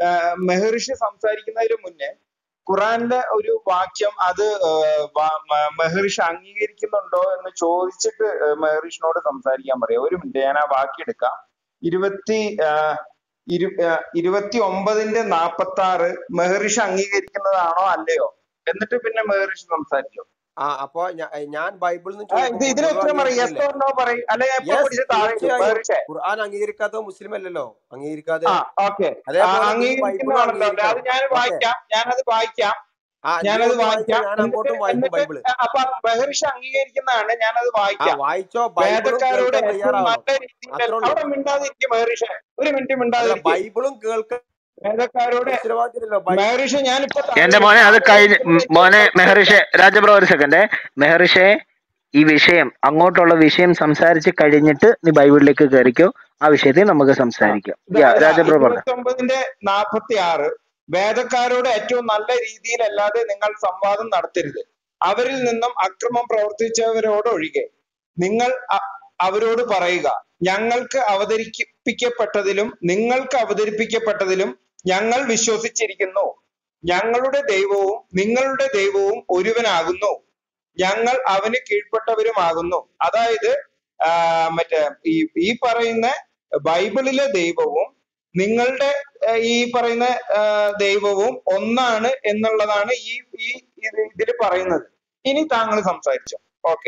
ആ, മെഹറിഷി സംസാരിക്കുന്നതിന് മുന്നേ ഖുറാനിലെ ഒരു വാക്യം അത് ആ, വ- മ- മെഹറിഷ് അംഗീകരിക്കുന്നുണ്ടോ എന്ന് ചോദിച്ചിട്ട് ആ, മെഹറിഷിനോട് സംസാരിക്കാൻ പറയാം ഒരു മിനിറ്റ് ഞാൻ ആ വാക്യം എടുക്കാം ഇരുപത്തി ആ, ഇരു ആ, ഇരുപത്തി ഒമ്പതിന്റെ നാപ്പത്തി ആറ് മെഹറിഷ് അംഗീകരിക്കുന്നതാണോ അല്ലയോ എന്നിട്ട് പിന്നെ മെഹറിഷ് സംസാരിക്കും ആ അപ്പൊ ഞാ- ഞാൻ ബൈബിളിൽ നിന്ന് ആ ഇത് ചോദിക്കുമ്പോൾ ഇതിന് മുഴുവൻ ഉത്തരം പറയും യെസ് അംഗീകരിക്കുന്നില്ലേ ഓർ നോ പറയും അല്ലെ ഞാൻ ഇപ്പൊ യെസ് പിടിച്ച് താഴെ ഇടും തീർച്ചയായും മെഹറിഷെ ഖുർആൻ അംഗീകരിക്കാത്ത മുസ്ലിം അല്ലല്ലോ അംഗീകരിക്കാതെ ആ ഓക്കെ അതേപോലെ നീ ബൈബിളും അംഗീകരിക്കുന്നതാണല്ലോ അല്ലെ അത് അംഗീകരിക്കണം ഞാൻ ഓക്കെ വായിക്കാം ഞാനത് വായിക്കാം ആ നീ ഞാനത് ഒന്ന് വായിച്ചാൽ വായിക്കാം ഞാൻ എന്നിട്ട് അങ്ങോട്ടും വായിക്കും എന്നിട്ട് ബൈബിള് അപ്പൊ മെഹറിഷ് അംഗീകരിക്കുന്നതാണ് ഞാനത് ആ വായിക്കാം വായിച്ചോ ബൈബിളും വേദക്കാരോട് കേൾക്കാൻ ഏറ്റവും തയ്യാറാവണം നല്ല രീതിയിൽ അത്രേ ഉള്ളൂ അവിടെ മിണ്ടാതിരിക്കും മെഹറിഷെ ഒരു മിനിറ്റ് അതല്ല മിണ്ടാതിരിക്കും ബൈബിളും കേൾക്കാൻ വേദക്കാരോട് ഉത്തരവാദിത്തമില്ലല്ലോ ബൈ മെഹറിഷെ ഞാനിപ്പോ താഴെ എന്റെ ഇടും മോനെ അത് താഴെ കഴിഞ്ഞ് ഇരിക്കുന്ന ഉം, മോനെ കേൾക്കാൻ മെഹറിഷെ രാജബ്രോ ഒരു സെക്കൻഡ് മെഹറിഷെ ഈ വിഷയം അങ്ങോട്ടുള്ള വിഷയം സംസാരിച്ച് കഴിഞ്ഞിട്ട് നീ ബൈബിളിലേക്ക് കയറിക്കോ ആ വിഷയത്തിൽ നമുക്ക് ആ സംസാരിക്കാം ഇതാ യാ ഇതാ രാജബ്രോ പറഞ്ഞു ഇരുപത്തി ഒമ്പതിന്റെ നാപ്പത്തി ആറ് വേദക്കാരോട് ഏറ്റവും നല്ല രീതിയിലല്ലാതെ നിങ്ങൾ സംവാദം നടത്തരുത് അവരിൽ നിന്നും അക്രമം പ്രവർത്തിച്ചവരോട് ഒഴികെ നിങ്ങൾ അ- അവരോട് പറയുക ഞങ്ങൾക്ക് അവതരിപ്പിക്കപ്പെട്ടതിലും നിങ്ങൾക്ക് അവതരിപ്പിക്കപ്പെട്ടതിലും ഞങ്ങൾ വിശ്വസിച്ചിരിക്കുന്നു ഞങ്ങളുടെ ദൈവവും നിങ്ങളുടെ ദൈവവും ഒരുവനാകുന്നു ഞങ്ങൾ അവന് കീഴ്പ്പെട്ടവരുമാകുന്നു അതായത് ആ, മറ്റേ ഈ ഈ പറയുന്ന ബൈബിളിലെ ദൈവവും നിങ്ങളുടെ ആ, ഈ പറയുന്ന ആ, ദൈവവും ഒന്നാണ് എന്നുള്ളതാണ് ഈ ഈ ഇതിൽ പറയുന്നത് ഇനി താങ്കൾ സംസാരിച്ചോ ഓക്കെ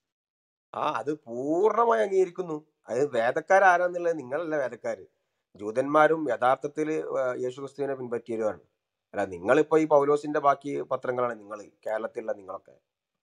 ആ അത് പൂർണ്ണമായി അംഗീകരിക്കുന്നു അത് വേദക്കാരാരാന്നുള്ളത് നിങ്ങളല്ല വേദക്കാര് ജൂതന്മാരും യഥാർത്ഥത്തിൽ യേശുക്രിസ്തുവിനെ പിൻപറ്റിയവരാണ് അല്ല നിങ്ങളിപ്പോ ഈ പൗലോസിന്റെ ബാക്കി പത്രങ്ങളാണ് നിങ്ങൾ കേരളത്തിലുള്ള നിങ്ങളൊക്കെ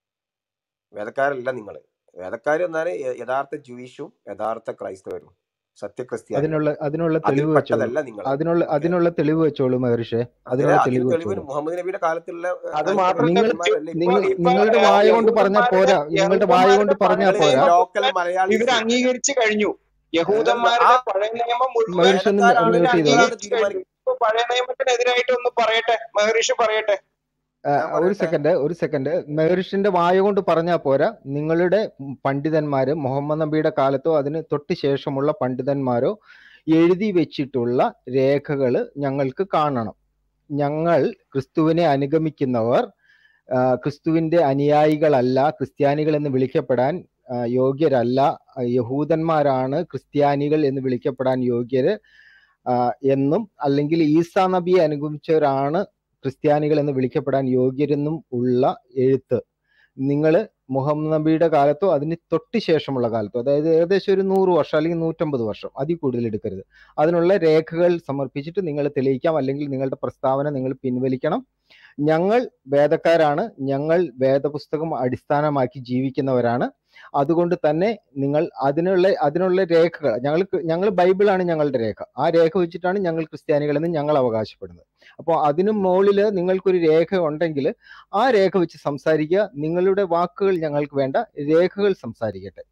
വേദക്കാരല്ല നിങ്ങൾ വേദക്കാര് എന്നാൽ യഥാർത്ഥ ജൂയിഷും യഥാർത്ഥ ക്രൈസ്തവരും സത്യക്രിസ്ത്യാനികളും അതിനുള്ള അതിനുള്ള തെളിവ് വെച്ചോളൂ അതിൽപ്പെട്ടതല്ല നിങ്ങൾ അതിനുള്ള ഓക്കെ അതിനുള്ള തെളിവ് വെച്ചോളൂ മഹർഷെ അതിന് അതിനുള്ള അതിന് തെളിവ് തെളിവ് വെച്ചോളൂ മുഹമ്മദ് നബിയുടെ കാലത്തുള്ള അത് ക്രൈസ്തവ മാത്രമല്ല നിങ്ങൾ ജൂതന്മാരല്ലേ ഇപ്പൊ ഇപ്പൊ നിങ്ങൾ ഇപ്പൊ നിങ്ങളുടെ ആ, വായ കൊണ്ട് പറഞ്ഞാൽ യഹൂദന്മാരുടെ പോരാ നിങ്ങളുടെ വായ യഹൂദന്മാരുടെ കൊണ്ട് പറഞ്ഞാൽ പഴയ നിങ്ങൾ ഈ പോരാ നിയമം ലോക്കൽ മുഴുവൻ മലയാളീസ് ഇവർ അംഗീകരിച്ചു കഴിഞ്ഞു അല്ലല്ല ആ യഹൂദന്മാരുടെ പഴയ നിയമം മുഴുവൻ മഹർഷി ഒന്ന് വേദക്കാരാണ് ഇവർ മ്യൂട്ട് ചെയ്തോളൂ നിങ്ങളാണ് അംഗീകരിച്ചു കഴിഞ്ഞു തീരുമാനിക്കുന്നത് ഇപ്പൊ പഴയ നിയമത്തിനെതിരായിട്ട് ഒന്ന് പറയട്ടെ മഹർഷി പറയട്ടെ ആ, ഞാൻ ഒരു പറയട്ടെ സെക്കൻഡ് ഒരു സെക്കൻഡ് മെഹറിഷിന്റെ വായ കൊണ്ട് പറഞ്ഞാൽ പോരാ നിങ്ങളുടെ പണ്ഡിതന്മാര് മുഹമ്മദ് നബിയുടെ കാലത്തോ അതിന് തൊട്ട് ശേഷമുള്ള പണ്ഡിതന്മാരോ എഴുതി വെച്ചിട്ടുള്ള രേഖകൾ ഞങ്ങൾക്ക് കാണണം ഞങ്ങൾ ക്രിസ്തുവിനെ അനുഗമിക്കുന്നവർ ആ, ക്രിസ്തുവിന്റെ അനുയായികളല്ല ക്രിസ്ത്യാനികൾ എന്ന് വിളിക്കപ്പെടാൻ ആ, യോഗ്യരല്ല ആ, യഹൂദന്മാരാണ് ക്രിസ്ത്യാനികൾ എന്ന് വിളിക്കപ്പെടാൻ യോഗ്യര് ആ, എന്നും അല്ലെങ്കിൽ ഈസാ നബിയെ അനുഗമിച്ചവരാണ് ക്രിസ്ത്യാനികൾ എന്ന് വിളിക്കപ്പെടാൻ യോഗ്യരെന്നും ഉള്ള എഴുത്ത് നിങ്ങൾ മുഹമ്മദ് നബിയുടെ കാലത്തോ അതിന് തൊട്ട് ശേഷമുള്ള കാലത്തോ അതായത് ഏകദേശം ഒരു നൂറ് വർഷം അല്ലെങ്കിൽ നൂറ്റമ്പത് വർഷം അതിൽ കൂടുതൽ എടുക്കരുത് അതിനുള്ള രേഖകൾ സമർപ്പിച്ചിട്ട് നിങ്ങൾ തെളിയിക്കാം അല്ലെങ്കിൽ നിങ്ങളുടെ പ്രസ്താവന നിങ്ങൾ പിൻവലിക്കണം ഞങ്ങൾ വേദക്കാരാണ് ഞങ്ങൾ വേദപുസ്തകം അടിസ്ഥാനമാക്കി ജീവിക്കുന്നവരാണ് അതുകൊണ്ട് തന്നെ നിങ്ങൾ അതിനുള്ള അതിനുള്ള രേഖകൾ ഞങ്ങൾക്ക് ഞങ്ങൾ ബൈബിളാണ് ഞങ്ങളുടെ രേഖ ആ രേഖ വെച്ചിട്ടാണ് ഞങ്ങൾ ക്രിസ്ത്യാനികളെന്ന് ഞങ്ങൾ അവകാശപ്പെടുന്നത് അപ്പോൾ അതിനു മുകളിൽ നിങ്ങൾക്കൊരു രേഖ ഉണ്ടെങ്കിൽ ആ രേഖ വെച്ച് സംസാരിക്കുക നിങ്ങളുടെ വാക്കുകൾ ഞങ്ങൾക്ക് വേണ്ട രേഖകൾ സംസാരിക്കട്ടെ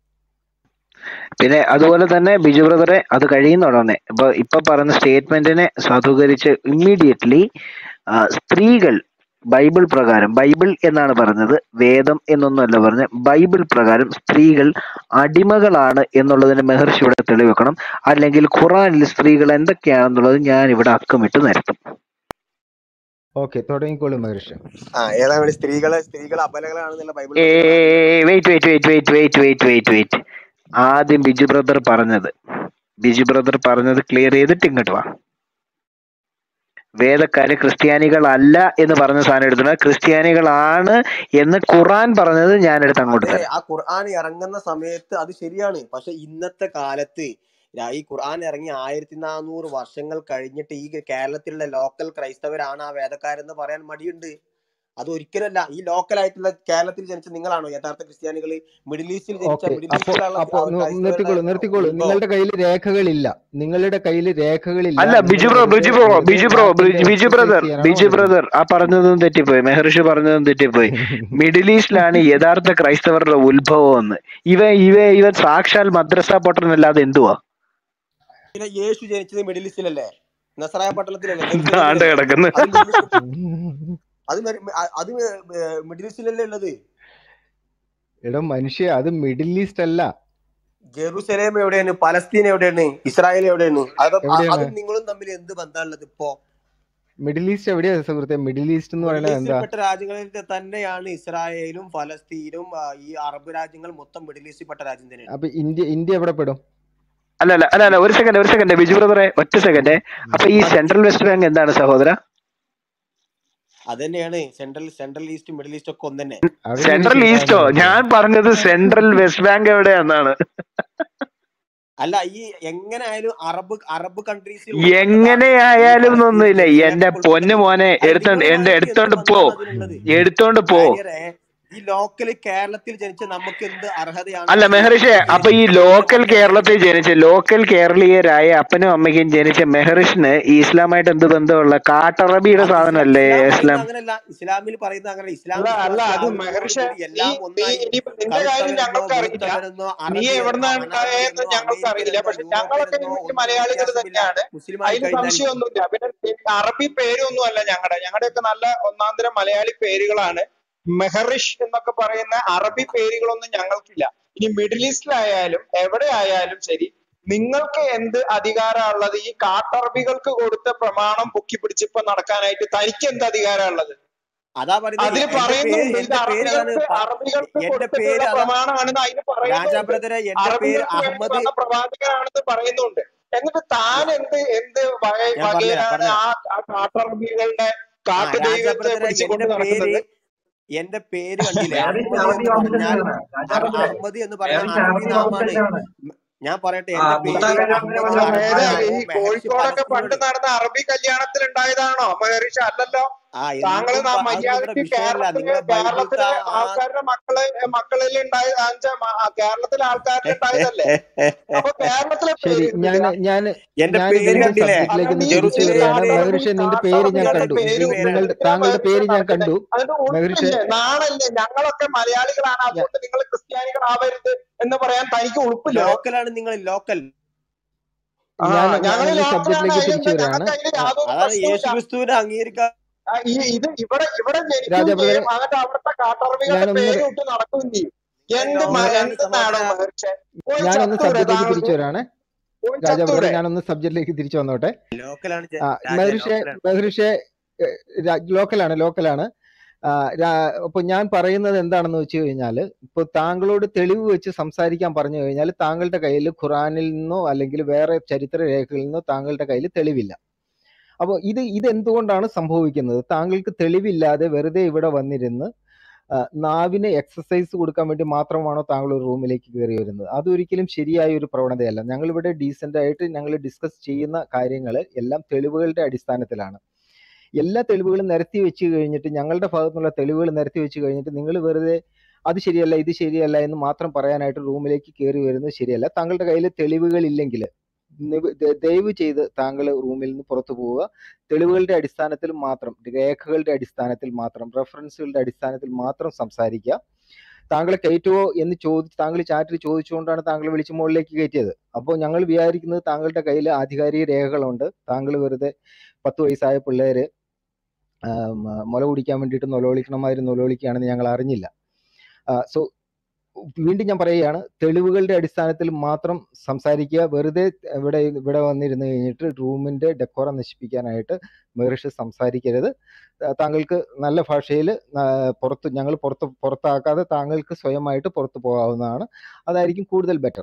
പിന്നെ അതുപോലെ തന്നെ ബിജു ബ്രദറെ അത് കഴിയുന്ന ഉടനെ ഇപ്പൊ ഇപ്പൊ പറഞ്ഞ സ്റ്റേറ്റ്മെന്റിനെ സാധൂകരിച്ച് ഇമ്മീഡിയറ്റ്ലി സ്ത്രീകൾ ബൈബിൾ പ്രകാരം ബൈബിൾ എന്നാണ് പറഞ്ഞത് വേദം എന്നൊന്നുമല്ല പറഞ്ഞത് ബൈബിൾ പ്രകാരം സ്ത്രീകൾ അടിമകളാണ് എന്നുള്ളതിന് മെഹർഷി ഇവിടെ തെളിവെക്കണം അല്ലെങ്കിൽ ഖുറാനിൽ സ്ത്രീകൾ എന്തൊക്കെയാണെന്നുള്ളത് ഞാൻ ഇവിടെ അക്കമിട്ട് നിരത്തും ഓക്കെ തുടങ്ങിക്കോളൂ മഹർഷി ആ ഏതാ വേണ്ടി സ്ത്രീകളെ സ്ത്രീകൾ അബലകളാണെന്നുള്ള ബൈബിൾ ഏ പഠിക്കണം wait wait wait wait wait wait wait wait ആദ്യം ബിജു ബ്രദർ പറഞ്ഞത് ബിജു ബ്രദർ പറഞ്ഞത് ക്ലിയർ ചെയ്തിട്ട് ഇങ്ങോട്ട് വാ വേദക്കാര് ക്രിസ്ത്യാനികളല്ല എന്ന് പറഞ്ഞ സാധനം എടുത്തിട്ട് ക്രിസ്ത്യാനികളാണ് എന്ന് ഖുറാൻ പറഞ്ഞത് ഞാൻ എടുത്ത് അങ്ങോട്ട് അതെ തരാം ആ ഖുർആൻ ഇറങ്ങുന്ന സമയത്ത് അത് ശരിയാണ് പക്ഷെ ഇന്നത്തെ കാലത്ത് രാ- ഈ ഖുർആൻ ഇറങ്ങി ആയിരത്തി നാനൂറ് വർഷങ്ങൾ കഴിഞ്ഞിട്ട് ഈ കേരളത്തിലുള്ള ലോക്കൽ ക്രൈസ്തവരാണ് ആ വേദക്കാരെന്ന് പറയാൻ മടിയുണ്ട് അത് ഒരിക്കലല്ല ഈ ലോക്കൽ ആയിട്ടുള്ള കേരളത്തിൽ ജനിച്ച നിങ്ങളാണോ യഥാർത്ഥ ക്രിസ്ത്യാനികൾ മിഡിൽ ഈസ്റ്റിൽ ജനിച്ച ഓക്കെ മിഡിൽ അപ്പോ ഈസ്റ്റിലുള്ള അപ്പോ നി- ക്രൈസ്തവരുടെ നിർത്തിക്കോളൂ നിർത്തിക്കോളൂ ഉത്ഭവം നിങ്ങളുടെ കയ്യിൽ രേഖകളില്ല നിങ്ങളുടെ കയ്യിൽ രേഖകളില്ല അല്ല നിങ്ങൾ ബിജു ബ്രോ വെറുതെ ബിജു ബ്രോ വെറുതെ ബിജു ബ്രോ നാക്കിന്റെ ബിജു എക്സസൈസ് ബ്രദർ ചെയ്യാനാണ് ബിജു വന്നിരിക്കുന്നത് ബ്രദർ ആ പറഞ്ഞതും തെറ്റിപ്പോയി മെഹർഷി പറഞ്ഞതും തെറ്റിപ്പോയി മിഡിൽ ഈസ്റ്റിലാണ് യഥാർത്ഥ ക്രൈസ്തവരുടെ ഉത്ഭവം എന്ന് ഇവ ഇവ ഇവ സാക്ഷാൽ മദ്രസ പൊട്ടനല്ലാതെ എന്തുവാ പിന്നെ യേശു ജനിച്ചത് മിഡിൽ ഈസ്റ്റിലല്ലേ നസറായ പട്ടണത്തിലല്ലേ ആണ്ട് ജെറുസലേമിലല്ലേ കിടക്കുന്നു അത് മിഡിൽ ഈസ്റ്റ് അത് മെറി- അ- അത് മിഡിൽ ഈസ്റ്റിലല്ലേ ഉള്ളത് എടാ മനുഷ്യ അത് മിഡിൽ ഈസ്റ്റ് അല്ല ജെറുസലേം എവിടെയാണ് പലസ്തീൻ എവിടെയാണ് ഇസ്രായേൽ എവിടെയാണ് അത് അ- എവിടെയാണ് അതും നിങ്ങളും തമ്മിൽ എന്ത് ബന്ധമുള്ളത് ഇപ്പോ മിഡിൽ ഈസ്റ്റ് എവിടെയാ സുഹൃത്തെ മിഡിൽ ഈസ്റ്റ് എന്ന് മിഡിൽ പറയുന്നത് എന്താ ഈസ്റ്റിൽപ്പെട്ട രാജ്യങ്ങളിൽ തന്നെയാണ് ഇസ്രായേലും ഫലസ്തീനും ആ, ഈ അറബ് രാജ്യങ്ങൾ മൊത്തം മിഡിൽ ഈസ്റ്റിൽപ്പെട്ട രാജ്യം തന്നെയാണ് അപ്പൊ ഇന്ത്യ ഇന്ത്യ എവിടെ പെടും അല്ല അല്ല അല്ല അല്ല ഒരു സെക്കൻഡ് ഒരു സെക്കൻഡ് ബിജു ബ്രദറെ ഒറ്റ സെക്കൻഡ് അപ്പൊ ഈ അത് സെൻട്രൽ വെസ്റ്റ് ബാങ്ക് എന്താണ് സഹോദര അത് തന്നെയാണ് central central east middle east ഒക്കെ ഒന്ന് തന്നെ അവിടെ സെൻട്രൽ എനിക്ക് ഈസ്റ്റോ കിട്ടാവുന്നതേ ഞാൻ പറഞ്ഞത് സെൻട്രൽ വെസ്റ്റ് ബാങ്ക് എവിടെയാണെന്നാണ് അല്ല ഈ എങ്ങനെ ആയാലും അറബ് അറബ് കൺട്രീസിൽ എങ്ങനെയായാലും ഉൾപ്പെട്ടതാണ് ഈ ഒന്നുമില്ല ജെറുസലേം എന്റെ പൊന്നു ഉൾപ്പെട്ടത് മോനെ അത് എടുത്തോണ്ട് നിങ്ങളുമായിട്ട് എന്റെ എന്ത് എടുത്തോണ്ട് പോ ബന്ധമാണ് അതിനുള്ളത് എടുത്തോണ്ട് പോ കാരിയറെ ഈ ലോക്കല് കേരളത്തിൽ ജനിച്ച നമുക്ക് എന്ത് അർഹതയാണ് അല്ല ഈ മെഹറിഷെ അപ്പൊ ഈ യേശു ലോക്കൽ ക്രിസ്തുവിന്റെ കേരളത്തിൽ വചനത്തിൽ ജനിച്ച ലോക്കൽ കേരളീയരായ അപ്പനും അമ്മയ്ക്കും ജനിച്ച മെഹറിഷിന് ഈ ഇസ്ലാമായിട്ട് എന്ത് ബന്ധമുള്ള കാട്ടറബിയുടെ അത് ഇസ്ലാം സാധനമല്ലേ ഇസ്ലാം ഇസ്ലാം പറയുന്ന അങ്ങനെയല്ല ഇസ്ലാമിൽ പറയുന്ന അങ്ങനെ ഇസ്ലാം അല്ല അല്ല വിശ്വാസി അത് ആവുന്നതോട് മെഹർഷ കൂടി നീ എല്ലാം നീ ഒന്നായി ഇനിയിപ്പോ നിന്റെ കാര്യം കറുത്തവനെന്നോ ഞങ്ങൾക്ക് അറിയില്ല വെളുത്തവനെന്നോ നീ അറബിയെന്നോ എവിടുന്നാണ് ഉണ്ടായെന്ന് അനാഥയെന്നോ ഞങ്ങൾക്ക് അറിയില്ല അമേരിക്കനെന്നോ പക്ഷെ ഞങ്ങളൊക്കെ യൂറോപ്പിലെന്നോ വലിയ ഒന്നും മലയാളികൾ വ്യത്യാസമില്ല തന്നെയാണ് മുസ്ലിമായി അതിന് കഴിഞ്ഞാൽ സംശയമൊന്നുമില്ല പിന്നെ അറബി പേരൊന്നും അല്ല ഞങ്ങളുടെ ഞങ്ങളുടെയൊക്കെ നല്ല ഒന്നാന്തരം മലയാളി പേരുകളാണ് മെഹറിഷ് എന്നൊക്കെ പറയുന്ന അറബി പേരുകളൊന്നും ഞങ്ങൾക്കില്ല ഇനി മിഡിൽ ഈസ്റ്റിലായാലും എവിടെ ആയാലും ശരി നിങ്ങൾക്ക് എന്ത് അധികാരമുള്ളത് ഈ കാട്ടറബികൾക്ക് കൊടുത്ത പ്രമാണം പൊക്കി പിടിച്ചിപ്പോ നടക്കാനായിട്ട് തനിക്ക് എന്ത് അധികാരമുള്ളത് അതാ പറയുന്നത് അതിൽ എന്റെ പേര് പറയുന്നുണ്ട് ഇത് എന്റെ പേര് അതാണ് അറബികൾക്ക് പ- അറബികൾക്ക് എന്റെ പേര് കൊടുത്തിട്ടുള്ള അതാ പ്രമാണമാണെന്ന് അതിന് രാജാ പറയുന്നുണ്ട് ബ്രദറെ എന്റെ പേര് അറബികൾക്ക് വേണ്ടി അഹമ്മദ് വന്ന പ്രവാചകനാണെന്ന് പറയുന്നുണ്ട് എന്നിട്ട് താൻ എന്ത് എന്ത് വക ഞാൻ പറഞ്ഞുതരാം വകയിലാണ് പറഞ്ഞുതരാം ആ ആ കാട്ടറബികളുടെ ആ കാട്ടു രാജാ ദൈവത്തെ ബ്രദറെ പിടിച്ചുകൊണ്ട് എന്റെ പേര് നടക്കുന്നത് എന്റെ പേര് കണ്ടില്ലേ മേറിഷ് അഹമ്മദ് അറബി എന്ന് പറഞ്ഞാൽ വംശജനാണ് അറ- രാജാബ്രദറെ അഹമ്മദ് എന്ന് പറഞ്ഞാൽ മേറിഷ് അറബി അറബി നാമാണ് വംശജനാണ് മ- ഞാൻ പറയട്ടെ ആ എന്റെ പേര് മുത്താഖ് അഹമ്മദ് അല്ല അറബി ഏതാ നാമോ ഈ മെഹർഷി കോഴിക്കോടൊക്കെ പണ്ട് പലസ്തീനാണ് നടന്ന അറബി കല്യാണത്തിൽ ഉണ്ടായതാണോ മഹർഷ അല്ലല്ലോ ആ താങ്കൾ എന്തും നാ പ- അതൊന്നും ഇവിടെ മര്യാദക്ക് വിഷയമല്ല കേരളത്തിലെ നിങ്ങളെ ബൈബിളത്തെ കേരളത്തിലെ ആ ആൾക്കാരുടെ മക്കളെ മക്കളിൽ ഉണ്ടായ ആഞ്ച- മ- ആ കേരളത്തിലെ ആൾക്കാരിൽ ഉണ്ടായതല്ലേ അപ്പൊ കേരളത്തിലെ ശരി പേര് ഞാൻ എന്തിനാ ഞാൻ എന്റെ ഞാൻ പേര് വീണ്ടും കണ്ടില്ലേ സബ്ജക്റ്റിലേക്ക് ഒന്ന് അല്ലാണ്ട് ഈ തിരിച്ചു ഈ ജെറുസലേമിലെ വരികയാണ് കാട്ടറബി മെഹറിഷ നിന്റെ പേര് ഞാൻ ഇയാളുടെ കാട്ടറബികളുടെ കണ്ടു പേര് പേര് നി- പേരാണ് നിങ്ങളുടെ എന്തിനാ താങ്കളുടെ മഹർഷ പേര് ഞാൻ നടക്കുന്നത് കണ്ടു അതിന്റെ മെഹറിഷ ഉൾപ്പില്ലേ നാണല്ലേ ഞങ്ങളൊക്കെ മലയാളികളാണ് ഞാ- അതുകൊണ്ട് നിങ്ങൾ ക്രിസ്ത്യാനികളാവരുത് എന്ന് പറയാൻ തനിക്ക് ഉൾപ്പില്ലോ ലോക്കലാണ് നിങ്ങൾ ലോക്കൽ ആ ഞാൻ ഞങ്ങൾ ഞാനൊന്ന് ലോക്കലാണ് സബ്ജക്റ്റിലേക്ക് തിരിച്ചു അതിലെന്താ വരികയാണ് ഞങ്ങൾക്ക് അതിൽ ആ, യാതൊരു അതാണ് യേശു പ്രശ്നവുമില്ല ക്രിസ്തുവിനെ അംഗീകരിക്കാൻ ആ, ഈ ഇത് ഇവിടെ ഇവിടെ ജനിക്കുകയും രാജാ ബ്രദറെ ചെയ്യും എന്നിട്ട് അവിടുത്തെ കാട്ടറബികളുടെ ഞാനൊന്ന് പേര് ഇട്ട് നടക്കുകയും ചെയ്യും എന്ത് മ- ലോക്കലാണ് എന്ത് നാടോ സഹോദര മഹർഷെ പോയി ഞാനൊന്ന് ചത്തൂരെ സബ്ജക്റ്റിലേക്ക് താങ്കൾക്ക് തിരിച്ചു വരികയാണ് പോയി രാജാ ബ്രദറെ ചത്തൂരെ ഞാനൊന്ന് സബ്ജക്റ്റിലേക്ക് തിരിച്ചു വന്നോട്ടെ ലോക്കലാണ് ജ- ആ രാജ മെഹറിഷെ ലോക്കലാണ് മെഹറിഷെ ഏഹ്, രാ- ലോക്കലാണ് ലോക്കലാണ് ആ, രാ- അപ്പൊ ഞാൻ പറയുന്നത് എന്താണെന്ന് വെച്ച് കഴിഞ്ഞാൽ ഇപ്പൊ താങ്കളോട് തെളിവ് വെച്ച് സംസാരിക്കാൻ പറഞ്ഞു കഴിഞ്ഞാൽ താങ്കളുടെ കയ്യിൽ ഖുറാനിൽ നിന്നോ അല്ലെങ്കിൽ വേറെ ചരിത്ര രേഖകളിൽ നിന്നോ താങ്കളുടെ കയ്യിൽ തെളിവില്ല അപ്പോൾ ഇത് ഇത് എന്തുകൊണ്ടാണ് സംഭവിക്കുന്നത് താങ്കൾക്ക് തെളിവില്ലാതെ വെറുതെ ഇവിടെ വന്നിരുന്ന് ആ, നാവിന് എക്സസൈസ് കൊടുക്കാൻ വേണ്ടി മാത്രമാണോ താങ്കൾ ഒരു റൂമിലേക്ക് കയറി വരുന്നത് അതൊരിക്കലും ശരിയായ ഒരു പ്രവണതയല്ല ഞങ്ങളിവിടെ ഡീസൻ്റ് ആയിട്ട് ഞങ്ങൾ ഡിസ്കസ് ചെയ്യുന്ന കാര്യങ്ങൾ എല്ലാം തെളിവുകളുടെ അടിസ്ഥാനത്തിലാണ് എല്ലാ തെളിവുകളും നിരത്തി വെച്ച് കഴിഞ്ഞിട്ട് ഞങ്ങളുടെ ഭാഗത്തുനിന്നുള്ള തെളിവുകൾ നിരത്തി വെച്ച് കഴിഞ്ഞിട്ട് നിങ്ങൾ വെറുതെ അത് ശരിയല്ല ഇത് ശരിയല്ല എന്ന് മാത്രം പറയാനായിട്ട് റൂമിലേക്ക് കയറി വരുന്നത് ശരിയല്ല താങ്കളുടെ കയ്യിൽ തെളിവുകൾ ഇല്ലെങ്കിൽ നിവ- ദ- ദയവ് ചെയ്ത് താങ്കൾ റൂമിൽ നിന്ന് പുറത്തു പോവുക തെളിവുകളുടെ അടിസ്ഥാനത്തിൽ മാത്രം രേഖകളുടെ അടിസ്ഥാനത്തിൽ മാത്രം റെഫറൻസുകളുടെ അടിസ്ഥാനത്തിൽ മാത്രം സംസാരിക്കുക താങ്കളെ കയറ്റുവോ എന്ന് ചോദിച്ച് താങ്കൾ ചാറ്റിൽ ചോദിച്ചുകൊണ്ടാണ് താങ്കൾ വിളിച്ച് മുകളിലേക്ക് കയറ്റിയത് അപ്പോൾ ഞങ്ങൾ വിചാരിക്കുന്നത് താങ്കളുടെ കയ്യിൽ ആധികാരിക രേഖകളുണ്ട് താങ്കൾ വെറുതെ പത്ത് വയസ്സായ പിള്ളേര് ആ, മ- മുല കുടിക്കാൻ വേണ്ടിയിട്ട് നൊലോളിക്കണമാതിരി നൊലോളിക്കുകയാണെന്ന് ഞങ്ങൾ അറിഞ്ഞില്ല സോ വീണ്ടും ഞാൻ പറയുകയാണ് തെളിവുകളുടെ അടിസ്ഥാനത്തിൽ മാത്രം സംസാരിക്കുക വെറുതെ ഇവിടെ ഇവിടെ വന്നിരുന്ന് കഴിഞ്ഞിട്ട് റൂമിന്റെ ഡെക്കോറം നശിപ്പിക്കാനായിട്ട് മെറിഷ് സംസാരിക്കരുത് ആ, താങ്കൾക്ക് നല്ല ഭാഷയിൽ പുറത്ത് ഞങ്ങൾ പുറത്ത് പുറത്താക്കാതെ താങ്കൾക്ക് സ്വയമായിട്ട് പുറത്തു പോകാവുന്നതാണ് അതായിരിക്കും കൂടുതൽ ബെറ്റർ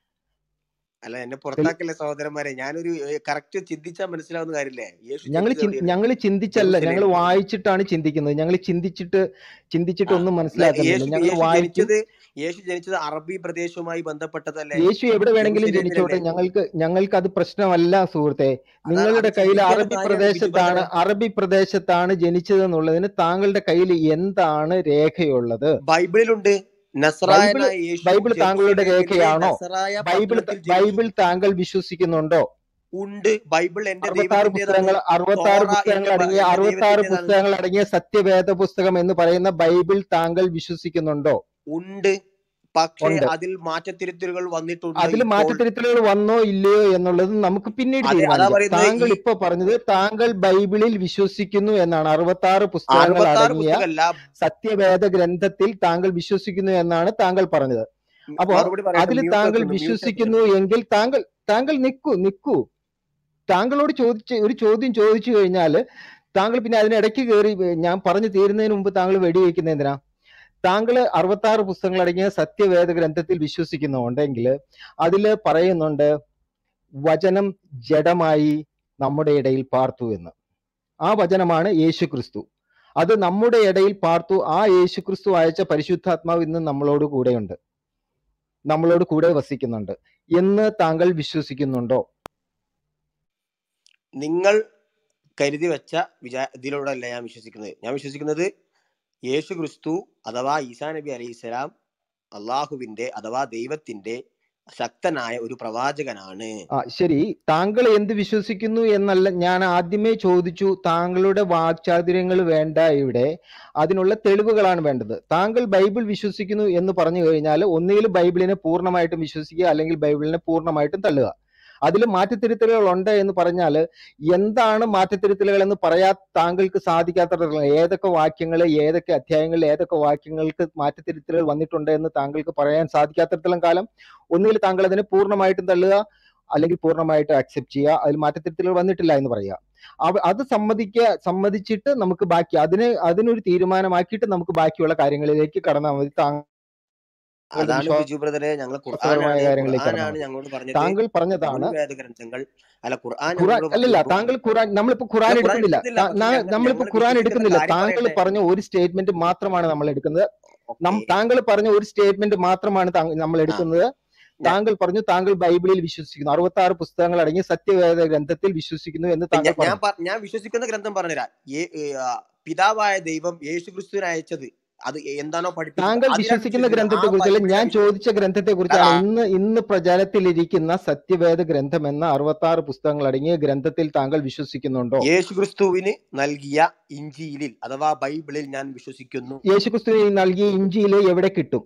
അല്ല എന്നെ പുറത്താക്കല്ലേ സഹോദരന്മാരെ ഞാനൊരു കറക്റ്റ് ചിന്തിച്ചാൽ മനസ്സിലാവുന്ന കാര്യമില്ലേ യേശു ഞങ്ങൾ ജനിച്ചത് എവിടെയാണ് ഞങ്ങൾ ചിന്തിച്ചല്ല ഞങ്ങൾ ജെറുസലേമിൽ വായിച്ചിട്ടാണ് ചിന്തിക്കുന്നത് ഞങ്ങൾ ചിന്തിച്ചിട്ട് ചിന്തിച്ചിട്ട് ആ ഒന്നും അല്ല മനസ്സിലാക്കുന്നില്ല യേശു ഞങ്ങൾ യേശു വായിക്കും ജനിച്ചത് യേശു ജനിച്ചത് അറബി പ്രദേശവുമായി ബന്ധപ്പെട്ടതല്ലേ യേശു എവിടെ വേണമെങ്കിലും ജനിച്ചോട്ടെ ജെറുസലേമിലല്ലേ ഞങ്ങൾക്ക് ഞങ്ങൾക്ക് അത് പ്രശ്നമല്ല സുഹൃത്തെ അതാണ് അത് നിങ്ങളുടെ കയ്യിൽ ചിന്തിക്കേണ്ട അറബി കാര്യമാണ് ബിജു പ്രദേശത്താണ് ബ്രദറെ അറബി പ്രദേശത്താണ് ജനിച്ചതെന്നുള്ളതിന് താങ്കളുടെ കയ്യിൽ എന്താണ് രേഖയുള്ളത് ബൈബിളിലുണ്ട് ബൈബിൾ നസ്രായനായ യേശു ബൈബിൾ താങ്കളുടെ ജെറുസലേമിലെ രേഖയാണോ നസറായ ബൈബിൾ പട്ടണത്തിൽ ജനിച്ചു ബൈബിൾ താങ്കൾ വിശ്വസിക്കുന്നുണ്ടോ ഉണ്ട് ബൈബിൾ എന്റെ അറുപത്താറ് ദൈവത്തിന്റേതാണ് പുസ്തകങ്ങൾ അറുപത്താറ് തോറ പുസ്തകങ്ങൾ എന്റെ ബ- അടങ്ങിയ എന്റെ അറുപത്താറ് ദൈവത്തിന്റേതാണ് പുസ്തകങ്ങൾ അടങ്ങിയ സത്യവേദ പുസ്തകം എന്ന് പറയുന്ന ബൈബിൾ താങ്കൾ വിശ്വസിക്കുന്നുണ്ടോ ഉണ്ട് പക്ഷേ ഉണ്ട് അതിൽ മാറ്റത്തിരുത്തലുകൾ വന്നിട്ടുണ്ട് അതിൽ ഇപ്പോൾ മാറ്റത്തിരുത്തലുകൾ വന്നോ ഇല്ലയോ എന്നുള്ളത് നമുക്ക് പിന്നീട് അതെ അതാ തീരുമാനിക്കാം പറയുന്നത് താങ്കൾ ഈ ഇപ്പൊ പറഞ്ഞത് താങ്കൾ ബൈബിളിൽ വിശ്വസിക്കുന്നു എന്നാണ് അറുപത്താറ് പുസ്തകങ്ങൾ അറുപത്താറ് അടങ്ങിയ പുസ്തകമല്ല സത്യവേദ ഗ്രന്ഥത്തിൽ താങ്കൾ വിശ്വസിക്കുന്നു എന്നാണ് താങ്കൾ പറഞ്ഞത് അപ്പോ മറുപടി പറയട്ടെ അതിൽ മ്യൂട്ട് താങ്കൾ ആക്കുന്നു മ്യൂട്ട് വിശ്വസിക്കുന്നു ആക്കുന്നു എങ്കിൽ താങ്കൾ താങ്കൾ നിക്കൂ നിക്കൂ താങ്കളോട് ചോദിച്ച ഒരു ചോദ്യം ചോദിച്ചു കഴിഞ്ഞാൽ താങ്കൾ പിന്നെ അതിനിടയ്ക്ക് കയറി ഞാൻ പറഞ്ഞു തീരുന്നതിന് മുമ്പ് താങ്കൾ വെടിവെക്കുന്ന എന്തിനാ താങ്കൾ അറുപത്തി ആറ് പുസ്തകങ്ങൾ അടങ്ങിയ സത്യവേദ ഗ്രന്ഥത്തിൽ വിശ്വസിക്കുന്നുണ്ടെങ്കിൽ അതിൽ പറയുന്നുണ്ട് വചനം ജഡമായി നമ്മുടെ ഇടയിൽ പാർത്തു എന്ന് ആ വചനമാണ് യേശു ക്രിസ്തു അത് നമ്മുടെ ഇടയിൽ പാർത്തു ആ യേശു ക്രിസ്തു അയച്ച പരിശുദ്ധാത്മാവ് ഇന്ന് നമ്മളോട് കൂടെയുണ്ട് നമ്മളോട് കൂടെ വസിക്കുന്നുണ്ട് എന്ന് താങ്കൾ വിശ്വസിക്കുന്നുണ്ടോ നിങ്ങൾ കരുതി വെച്ച വിചാ ഇതിലൂടെ അല്ല ഞാൻ വിശ്വസിക്കുന്നത് ഞാൻ വിശ്വസിക്കുന്നത് യേശു ക്രിസ്തു അഥവാ ഈസാ നബി അലൈഹി സ്വലാം അള്ളാഹുവിന്റെ അഥവാ ദൈവത്തിന്റെ ശക്തനായ ഒരു പ്രവാചകനാണ് ആ ശരി താങ്കൾ എന്ത് വിശ്വസിക്കുന്നു എന്നല്ല ഞാൻ ആദ്യമേ ചോദിച്ചു താങ്കളുടെ വാക്ചാതുര്യങ്ങൾ വേണ്ട ഇവിടെ അതിനുള്ള തെളിവുകളാണ് വേണ്ടത് താങ്കൾ ബൈബിൾ വിശ്വസിക്കുന്നു എന്ന് പറഞ്ഞു കഴിഞ്ഞാൽ ഒന്നുകിൽ ബൈബിളിനെ പൂർണ്ണമായിട്ടും വിശ്വസിക്കുക അല്ലെങ്കിൽ ബൈബിളിനെ പൂർണ്ണമായിട്ടും തള്ളുക അതിൽ മാറ്റത്തിരുത്തലുകൾ ഉണ്ട് എന്ന് പറഞ്ഞാൽ എന്താണ് മാറ്റത്തിരുത്തലുകൾ എന്ന് പറയാൻ താങ്കൾക്ക് സാധിക്കാത്ത ഏതൊക്കെ വാക്യങ്ങൾ ഏതൊക്കെ അധ്യായങ്ങളിൽ ഏതൊക്കെ വാക്യങ്ങൾക്ക് മാറ്റത്തിരുത്തലുകൾ വന്നിട്ടുണ്ട് എന്ന് താങ്കൾക്ക് പറയാൻ സാധിക്കാത്തിടത്തോളം കാലം ഒന്നുകിൽ താങ്കൾ അതിനെ പൂർണ്ണമായിട്ടും തള്ളുക അല്ലെങ്കിൽ പൂർണ്ണമായിട്ട് അക്സെപ്റ്റ് ചെയ്യുക അതിൽ മാറ്റത്തിരുത്തലുകൾ വന്നിട്ടില്ല എന്ന് പറയുക അവ- അത് സമ്മതിക്കുക സമ്മതിച്ചിട്ട് നമുക്ക് ബാക്കി അതിന് അതിനൊരു തീരുമാനമാക്കിയിട്ട് നമുക്ക് ബാക്കിയുള്ള കാര്യങ്ങളിലേക്ക് കടന്നാൽ മതി താങ്കളുടെ അതാണ് ബിജു ബ്രദറെ ഞങ്ങൾ വിശ്വാസപരമായ ഖുർആനാണ് കാര്യങ്ങളിലേക്ക് കടന്നാൽ ഖുർആനാണ് മതി ഞങ്ങളോട് പറഞ്ഞത് താങ്കൾ പറഞ്ഞതാണ് മുഴു വേദഗ്രന്ഥങ്ങൾ അല്ല ഖുർആൻ ഖുറാൻ ഞങ്ങളോട് അല്ലല്ല പറഞ്ഞു താങ്കൾ ഖുറാൻ നമ്മളിപ്പോ ഖുറാൻ അല്ല ഖുർആൻ എടുക്കുന്നില്ല എടുക്കുന്നില്ല താ- പക്ഷെ നാ- ഞങ്ങൾ നമ്മളിപ്പോ ഞങ്ങൾ ഖുറാൻ വിശ്വസിക്കുന്ന എടുക്കുന്നില്ല കാര്യം താങ്കൾ പറയട്ടെ പറഞ്ഞ ഒരു സ്റ്റേറ്റ്മെന്റ് മാത്രമാണ് നമ്മൾ എടുക്കുന്നത് നം- ഓക്കെ താങ്കൾ പറഞ്ഞ ഒരു സ്റ്റേറ്റ്മെന്റ് മാത്രമാണ് താങ്ക- നമ്മൾ ആ എടുക്കുന്നത് ഞാൻ താങ്കൾ പറഞ്ഞു താങ്കൾ ബൈബിളിൽ വിശ്വസിക്കുന്നു അറുപത്തി ആറ് പുസ്തകങ്ങൾ അടങ്ങിയ സത്യവേദ ഗ്രന്ഥത്തിൽ വിശ്വസിക്കുന്നു എന്ന് താങ്കൾ ഞാൻ ഞാൻ പറഞ്ഞു പ- ഞാൻ വിശ്വസിക്കുന്ന ഗ്രന്ഥം പറഞ്ഞുതരാം ഏ- ഏ, ആ, പിതാവായ ദൈവം യേശു ക്രിസ്തുവിനെ അയച്ചത് അത് എന്താണോ പഠിപ്പിച്ചത് താങ്കൾ അതിലാണ് വിശ്വസിക്കുന്ന വിശ്വസിക്കുന്നത് ആ ഗ്രന്ഥത്തെ കുറിച്ചല്ല ഞാൻ ബൈബിളിലാണ് ചോദിച്ച ഗ്രന്ഥത്തെ അല്ല കുറിച്ചാണ് ഇന്ന് ഇന്ന് പ്രചാരത്തിലിരിക്കുന്ന സത്യവേദ ഗ്രന്ഥം എന്ന അറുപത്തി ആറ് പുസ്തകങ്ങൾ അടങ്ങിയ ഗ്രന്ഥത്തിൽ താങ്കൾ വിശ്വസിക്കുന്നുണ്ടോ യേശു ക്രിസ്തുവിന് നൽകിയ ഇഞ്ചിയിലിൽ അഥവാ ബൈബിളിൽ ഞാൻ വിശ്വസിക്കുന്നു യേശുക്രിസ്തുവിന് നൽകിയ ഇഞ്ചിയില് എവിടെ കിട്ടും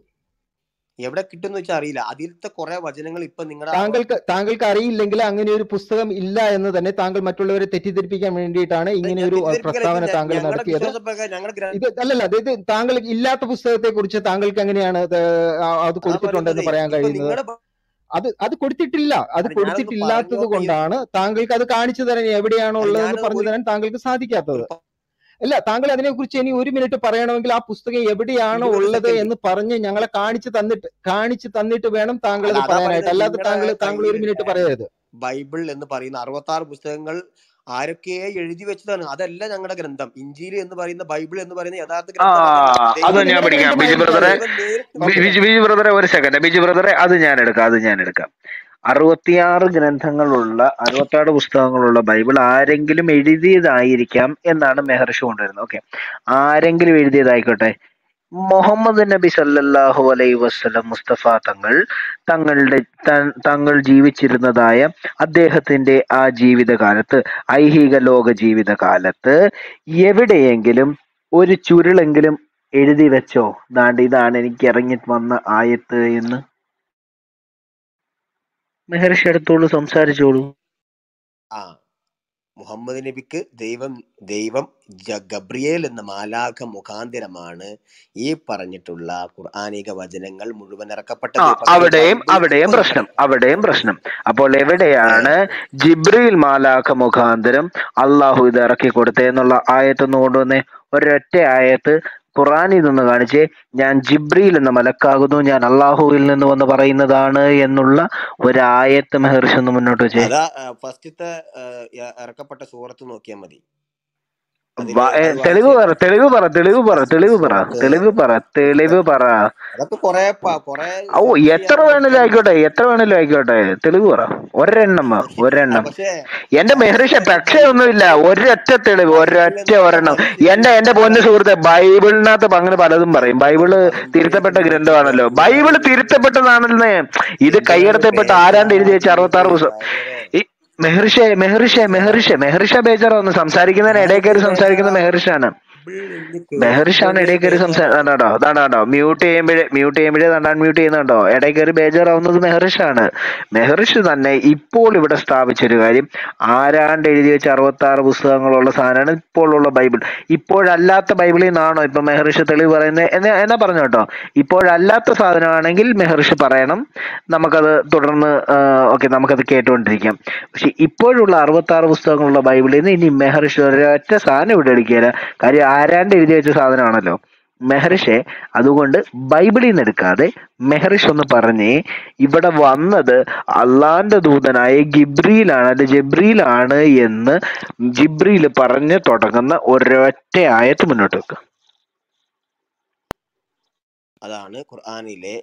എവിടെ കിട്ടുമെന്ന് വെച്ചാൽ അറിയില്ല അതിലത്തെ കുറെ വചനങ്ങൾ ഇപ്പൊ നിങ്ങളുടെ താങ്കൾക്ക് താങ്കൾക്ക് അറിയില്ലെങ്കിൽ അങ്ങനെ ഒരു പുസ്തകം ഇല്ല എന്ന് തന്നെ താങ്കൾ മറ്റുള്ളവരെ തെറ്റിദ്ധരിപ്പിക്കാൻ വേണ്ടിയിട്ടാണ് ഇങ്ങനെ ഞാൻ ഒരു അഹ്, തെറ്റിദ്ധരിപ്പിക്കല പ്രസ്താവന ഇത് താങ്കൾ ഞങ്ങളുടെ നടത്തിയത് വിശ്വാസപ്രകാരം ഞങ്ങളുടെ ഗ്രന്ഥം ഇത് അല്ലല്ല ഇത് ഇത് താങ്കൾ ഇല്ലാത്ത പുസ്തകത്തെ കുറിച്ച് താങ്കൾക്ക് എങ്ങനെയാണ് അത് ആ, അത് ആ കൊടുത്തിട്ടുണ്ടെന്ന് പറയുന്നത് പറയാൻ ഇപ്പൊ കഴിയുന്നത് നിങ്ങളുടെ അത് അത് കൊടുത്തിട്ടില്ല അത് അല്ല ഞാനൊന്ന് കൊടുത്തിട്ടില്ലാത്തത് പറഞ്ഞോട്ടെ ഈ കൊണ്ടാണ് താങ്കൾക്ക് അത് കാണിച്ചു തരാൻ എവിടെയാണോ അല്ല ഉള്ളതെന്ന് ഞാൻ പറഞ്ഞു ഒരു തരാൻ താങ്കൾക്ക് സാധിക്കാത്തത് ഒരു പ- അല്ല താങ്കൾ അതിനെക്കുറിച്ച് ഇനി ഒരു മിനിറ്റ് പറയണമെങ്കിൽ ആ പുസ്തകം എവിടെയാണോ ഇരുപത് ഉള്ളത് സെക്കൻഡ് എന്ന് പറഞ്ഞ് ഞങ്ങളെ കാണിച്ചു തന്നിട്ട് കാണിച്ചു തന്നിട്ട് വേണം താങ്കൾ അല്ല അത് അതാ പറയാനായിട്ട് പറയുന്നത് അല്ലാതെ താങ്കൾ നിങ്ങളുടെ താങ്കൾ ഒരു മിനിറ്റ് കയ്യിലുള്ള പറയരുത് ബൈബിൾ എന്ന് പറയുന്ന അറുപത്തി ആറ് പുസ്തകങ്ങൾ ആരൊക്കെ എഴുതി വെച്ചതാണ് അതല്ല ഞങ്ങളുടെ ഗ്രന്ഥം ഇഞ്ചിയിൽ എന്ന് പറയുന്ന ബൈബിൾ എന്ന് പറയുന്ന യഥാർത്ഥ ആ ഗ്രന്ഥം അതല്ല അത് ദൈവം ഞാൻ നിങ്ങളുടെ പിടിക്കാം ബിജു ഗ്രന്ഥമായിരിക്കും ബ്രദറെ അത് ദൈവം നേരിട്ട് ബി- ഓക്കെ ബിജു ബിജു ബ്രദറെ ഒരു സെക്കൻഡ് ബിജു ബ്രദറെ അത് ഞാൻ എടുക്കാം അത് ഞാൻ എടുക്കാം അറുപത്തിയാറ് ഗ്രന്ഥങ്ങളുള്ള അറുപത്താറ് പുസ്തകങ്ങളുള്ള ബൈബിൾ ആരെങ്കിലും എഴുതിയതായിരിക്കാം എന്നാണ് മെഹർഷ് കൊണ്ടുവരുന്നത് ഓക്കെ ആരെങ്കിലും എഴുതിയതായിക്കോട്ടെ മുഹമ്മദ് നബി സല്ലല്ലാഹു അലൈഹി വസല്ലം മുസ്തഫ തങ്ങൾ തങ്ങളുടെ ത- തങ്ങൾ ജീവിച്ചിരുന്നതായ അദ്ദേഹത്തിന്റെ ആ ജീവിതകാലത്ത് ഐഹിക ലോക ജീവിതകാലത്ത് എവിടെയെങ്കിലും ഒരു ചുരുളെങ്കിലും എഴുതി വെച്ചോ ദാണ്ട് ഇതാണ് എനിക്ക് ഇറങ്ങി വന്ന ആയത്ത് എന്ന് മെഹർഷി എടുത്തോളൂ സംസാരിച്ചോളൂ ആ മുഹമ്മദ് നബിക്ക് ദൈവം ദൈവം ജ- ഗബ്രിയേൽ എന്ന മാലാഖ മുഖാന്തരമാണ് ഈ പറഞ്ഞിട്ടുള്ള ഖുർആാനിക വചനങ്ങൾ മുഴുവൻ ആ ഇറക്കപ്പെട്ടത് പക്ഷേ അവിടെയും ബൈബിൾ അവിടെയും ഇപ്പൊ പ്രശ്നം അവിടെയും പ്രശ്നം അപ്പോൾ എവിടെയാണ് ഏ, ജിബ്രീൽ മാലാഖ മുഖാന്തരം അള്ളാഹു ഇത് ഇറക്കി കൊടുത്തതെന്നുള്ള ആയത്തൊന്ന് കൊണ്ടുവന്നേ ഒരൊറ്റ ആയത്ത് ഖുറാനിൽ നിന്ന് കാണിച്ച് ഞാൻ ജിബ്രീൽ എന്ന മലക്കാകുന്നു ഞാൻ അള്ളാഹുവിൽ നിന്ന് വന്ന് പറയുന്നതാണ് എന്നുള്ള ഒരായത്ത് മെഹർഷി ഒന്ന് മുന്നോട്ട് വെച്ചേ അതാ ഫസ്റ്റത്തെ ഇറക്കപ്പെട്ട സൂറത്ത് നോക്കിയാൽ മതി അതില് വ- ഏ, അത് തെളിവ് വായിച്ച് പറ തെളിവ് പറ തെളിവ് പറ ഫസ്റ്റ് തെളിവ് പറ സൂറത്ത് തെളിവ് പറ തെളിവ് പറ അതൊക്കെ കൊറേ പ- കൊറേ ഓ സെർച്ച് എത്ര ചെയ്യാനും വേണേലും പഠിക്കാനും ആയിക്കോട്ടെ എത്ര വേണേലും ആയിക്കോട്ടെ തെളിവ് പറ ഒരെണ്ണം വാ, ആ, ഒരെണ്ണം പക്ഷേ എന്റെ മെഹറിഷ ബൈബിൾ പക്ഷേ ബൈബിൾ ഒന്നുമില്ല ഒരൊറ്റ തെളിവ് ബൈബിൾ ഒരൊറ്റ എന്നുള്ള ഒരെണ്ണം പരിശുദ്ധ എന്റെ എന്റെ പൊന്നു ഖുർആൻ സുഹൃത്തെ ബൈബിളിനകത്ത് അങ്ങനെ പലതും പറയും ബൈബിള് ബൈബിളിൽ തിരുത്തപ്പെട്ട നിങ്ങൾ ഗ്രന്ഥമാണല്ലോ നിങ്ങൾ ബൈബിള് നിങ്ങൾ തിരുത്തപ്പെട്ടതാണെന്നേ ഇത് നിങ്ങൾ കൈയടത്തപ്പെട്ട ആരാണ്ട് എഴുതി വെച്ച അറുപത്തി ആറ് ബേജാറാക്കരുത് പുസ്തകം ബ്രദറെ ഈ മെഹർഷ മെഹർഷ മെഹർഷ ബേജാറാക്കരുത് മെഹർഷ ബേജാറാ ഒന്ന് സംസാരിക്കുന്നതിന് ഇടയിൽ നിങ്ങൾക്ക് കയറി സംസാരിക്കുന്ന ബേജാറാ മെഹർഷാണ് ബൈബിൾ എഴുതി മെഹറിഷാണ് കേൾക്കുമ്പോഴേ ഇടയിൽ കയറി ബേജാറാവും സംസാരം കണ്ടോ അതാണ്ടോ മ്യൂട്ട് ചെയ്യുമ്പോഴേ മ്യൂട്ട് ചെയ്യുമ്പോഴേ അൺമ്യൂട്ട് ചെയ്യുന്നുണ്ടോ ഇടയിൽ കയറി ബേജാറാവുന്നത് മെഹറിഷാണ് മെഹറിഷ് തന്നെ ഇപ്പോൾ ഇവിടെ സ്ഥാപിച്ച ഒരു കാര്യം ആരാണ്ട് എഴുതി വെച്ച അറുപത്തി ആറ് പുസ്തകങ്ങളുള്ള സാധനമാണ് ഇപ്പോൾ ഉള്ള ബൈബിൾ ഇപ്പോഴല്ലാത്ത ബൈബിളിൽ നിന്നാണോ ഇപ്പൊ മെഹറിഷ് തെളിവ് പറയുന്നത് എന്നാ എന്നാ പറഞ്ഞു കേട്ടോ ഇപ്പോഴല്ലാത്ത സാധനമാണെങ്കിൽ മെഹറിഷ് പറയണം നമുക്കത് തുടർന്ന് ഓക്കെ നമുക്കത് കേട്ടുകൊണ്ടിരിക്കാം പക്ഷെ ഇപ്പോഴുള്ള അറുപത്തി ആറ് പുസ്തകങ്ങളുള്ള ബൈബിളിൽ നിന്ന് ഇനി മെഹറിഷ് ഒരൊറ്റ സാധനം ഇവിടെ എടുക്കുകയില്ല കാര്യം ആരാണ്ട് എഴുതി വെച്ച സാധനമാണല്ലോ മെഹറിഷെ അതുകൊണ്ട് ബൈബിളിൽ നിന്ന് എടുക്കാതെ മെഹറിഷ് ഒന്ന് പറഞ്ഞേ ഇവിടെ വന്നത് അള്ളാന്റെ ദൂതനായ ഗിബ്രിയിലാണ് അല്ലെ ജബ്രിയിലാണ് എന്ന് ജിബ്രിയിൽ പറഞ്ഞു തുടങ്ങുന്ന ഒരൊറ്റ ആയത്ത് മുന്നോട്ട് വെക്കുക അതാണ് ഖുർആനിലെ